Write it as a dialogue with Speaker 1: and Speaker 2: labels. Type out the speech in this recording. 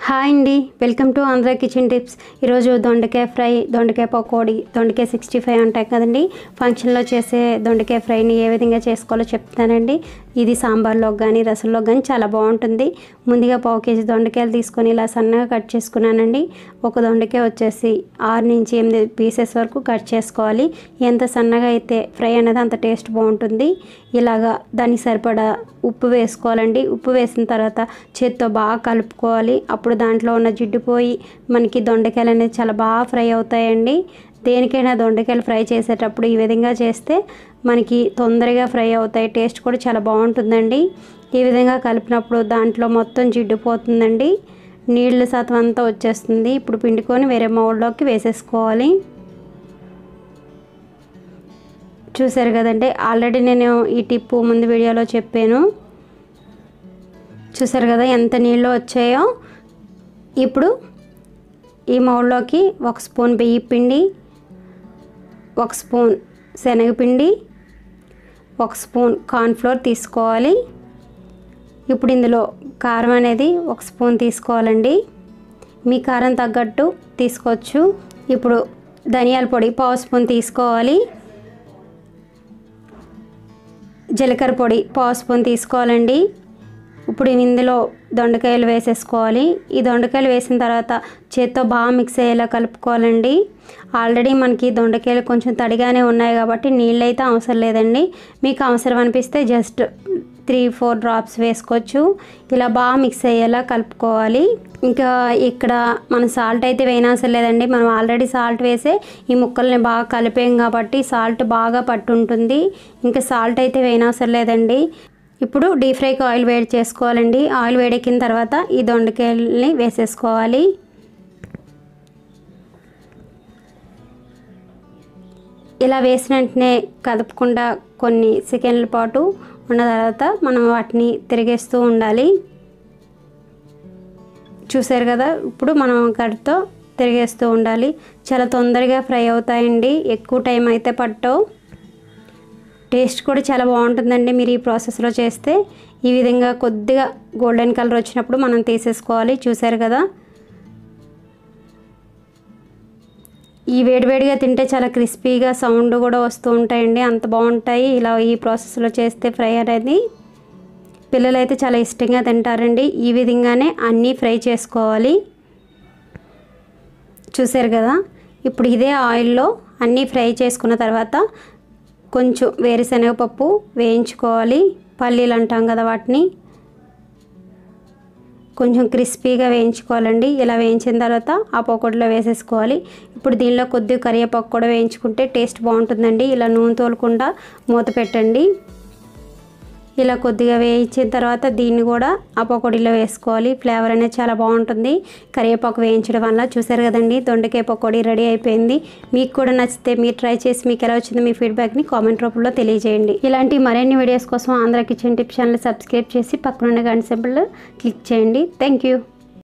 Speaker 1: hi అండి welcome to Andhra kitchen tips ఈరోజు దొండకాయ ఫ్రై దొండకాయ పకోడీ దొండకాయ సిక్స్టీ ఫైవ్ ఉంటాయి కదండి ఫంక్షన్లో చేసే దొండకాయ ఫ్రైని ఏ విధంగా చేసుకోవాలో చెప్తానండి ఇది సాంబార్లో కానీ రసంలో కానీ చాలా బాగుంటుంది ముందుగా పావు కేజీ దొండకాయలు తీసుకొని ఇలా సన్నగా కట్ చేసుకున్నానండి ఒక దొండకాయ వచ్చేసి ఆరు నుంచి ఎనిమిది పీసెస్ వరకు కట్ చేసుకోవాలి ఎంత సన్నగా అయితే ఫ్రై అనేది అంత టేస్ట్ బాగుంటుంది ఇలాగా దానికి సరిపడా ఉప్పు వేసుకోవాలండి ఉప్పు వేసిన తర్వాత చేత్తో బాగా కలుపుకోవాలి అప్పుడు దాంట్లో ఉన్న జిడ్డు పోయి మనకి దొండకాయలు అనేది చాలా బాగా ఫ్రై అవుతాయండి దేనికైనా దొండకాయలు ఫ్రై చేసేటప్పుడు ఈ విధంగా చేస్తే మనకి తొందరగా ఫ్రై అవుతాయి టేస్ట్ కూడా చాలా బాగుంటుందండి ఈ విధంగా కలిపినప్పుడు దాంట్లో మొత్తం జిడ్డు పోతుందండి నీళ్ళ శాతం అంతా వచ్చేస్తుంది ఇప్పుడు పిండుకొని వేరే మౌల్లోకి వేసేసుకోవాలి చూసారు కదండి ఆల్రెడీ నేను ఈ టిప్పు ముందు వీడియోలో చెప్పాను చూసారు కదా ఎంత నీళ్ళు వచ్చాయో ఇప్పుడు ఈ మౌల్లోకి ఒక స్పూన్ బియ్య పిండి ఒక స్పూన్ శనగపిండి ఒక స్పూన్ కార్న్ఫ్లోర్ తీసుకోవాలి ఇప్పుడు ఇందులో కారం అనేది ఒక స్పూన్ తీసుకోవాలండి మీ కారం తగ్గట్టు తీసుకోవచ్చు ఇప్పుడు ధనియాల పొడి పావు స్పూన్ తీసుకోవాలి జీలకర్ర పొడి పావు స్పూన్ తీసుకోవాలండి ఇప్పుడు ఇందులో దొండకాయలు వేసేసుకోవాలి ఈ దొండకాయలు వేసిన తర్వాత చేత్తో బాగా మిక్స్ అయ్యేలా కలుపుకోవాలండి ఆల్రెడీ మనకి దొండకాయలు కొంచెం తడిగానే ఉన్నాయి కాబట్టి నీళ్ళు అయితే అవసరం లేదండి మీకు అవసరం అనిపిస్తే జస్ట్ త్రీ ఫోర్ డ్రాప్స్ వేసుకోవచ్చు ఇలా బాగా మిక్స్ అయ్యేలా కలుపుకోవాలి ఇంకా ఇక్కడ మనం సాల్ట్ అయితే వేయనవసరం లేదండి మనం ఆల్రెడీ సాల్ట్ వేసే ఈ ముక్కల్ని బాగా కలిపాం కాబట్టి సాల్ట్ బాగా పట్టుంటుంది ఇంకా సాల్ట్ అయితే వేయనవసరం లేదండి ఇప్పుడు డీప్ ఫ్రైకి ఆయిల్ వేడి చేసుకోవాలండి ఆయిల్ వేడెక్కిన తర్వాత ఈ దొండకాయల్ని వేసేసుకోవాలి ఇలా వేసిన వెంటనే కదపకుండా కొన్ని సెకండ్ల పాటు ఉన్న తర్వాత మనం వాటిని తిరిగేస్తూ ఉండాలి చూసారు కదా ఇప్పుడు మనం గడితో తిరిగేస్తూ ఉండాలి చాలా తొందరగా ఫ్రై అవుతాయండి ఎక్కువ టైం అయితే పట్టవు టేస్ట్ కూడా చాలా బాగుంటుందండి మీరు ఈ ప్రాసెస్లో చేస్తే ఈ విధంగా కొద్దిగా గోల్డెన్ కలర్ వచ్చినప్పుడు మనం తీసేసుకోవాలి చూసారు కదా ఈ వేడివేడిగా తింటే చాలా క్రిస్పీగా సౌండ్ కూడా వస్తూ ఉంటాయండి అంత బాగుంటాయి ఇలా ఈ ప్రాసెస్లో చేస్తే ఫ్రై అనేది పిల్లలు అయితే చాలా ఇష్టంగా తింటారండి ఈ విధంగానే అన్నీ ఫ్రై చేసుకోవాలి చూసారు కదా ఇప్పుడు ఇదే ఆయిల్లో అన్నీ ఫ్రై చేసుకున్న తర్వాత కొంచెం వేరుశనగపప్పు వేయించుకోవాలి పల్లీలు అంటాం కదా వాటిని కొంచెం క్రిస్పీగా వేయించుకోవాలండి ఇలా వేయించిన తర్వాత ఆ పకోడీలో వేసేసుకోవాలి ఇప్పుడు దీనిలో కొద్దిగా కరివేపాకు కూడా వేయించుకుంటే టేస్ట్ బాగుంటుందండి ఇలా నూనె తోలకుండా మూత పెట్టండి ఇలా కొద్దిగా వేయించిన తర్వాత దీన్ని కూడా ఆ పకోడీలో వేసుకోవాలి ఫ్లేవర్ అనేది చాలా బాగుంటుంది కరివేపాకు వేయించడం వల్ల చూసారు కదండి దొండకాయ పకోడీ రెడీ అయిపోయింది మీకు కూడా నచ్చితే మీరు ట్రై చేసి మీకు ఎలా వచ్చిందో మీ ఫీడ్బ్యాక్ని కామెంట్ రూపంలో తెలియజేయండి ఇలాంటి మరిన్ని వీడియోస్ కోసం Andhra kitchen tip channel subscribe చేసి పక్కనున్న గంట సింబల్ క్లిక్ చేయండి థ్యాంక్ యూ